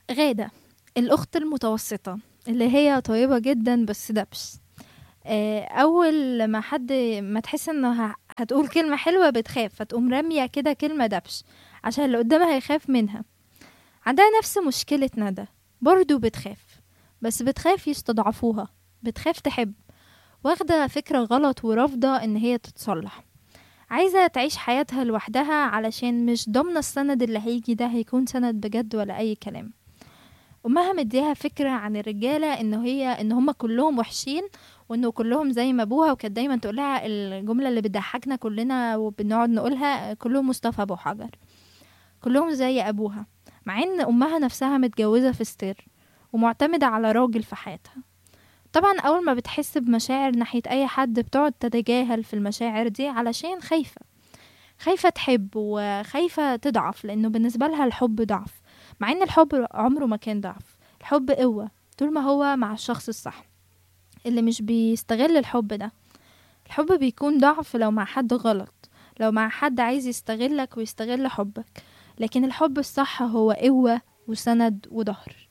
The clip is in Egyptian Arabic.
غادة الأخت المتوسطة اللي هي طيبة جدا بس دبش آه، أول ما حد ما تحس إنها هتقول كلمة حلوة بتخاف فتقوم رامية كده كلمة دبش عشان اللي قدامها يخاف منها عندها نفس مشكلة ندى برضو بتخاف بس بتخاف يستضعفوها بتخاف تحب واخدة فكرة غلط ورافضة إن هي تتصلح عايزة تعيش حياتها لوحدها علشان مش ضامنة السند اللي هيجي ده هيكون سند بجد ولا أي كلام أمها مديها فكرة عن الرجالة إن هي إن هما كلهم وحشين وإنه كلهم زي ما أبوها وكانت دايما تقولها الجملة اللي بتضحكنا كلنا وبنقعد نقولها كلهم مصطفى أبو حجر كلهم زي أبوها مع إن أمها نفسها متجوزة في ستير ومعتمدة على راجل في حياتها طبعا أول ما بتحس بمشاعر ناحية أي حد بتقعد تتجاهل في المشاعر دي علشان خايفة خايفة تحب وخايفة تضعف لأنه بالنسبة لها الحب ضعف مع إن الحب عمره ما كان ضعف الحب قوة طول ما هو مع الشخص الصح اللي مش بيستغل الحب ده الحب بيكون ضعف لو مع حد غلط لو مع حد عايز يستغلك ويستغل حبك لكن الحب الصح هو قوة وسند وظهر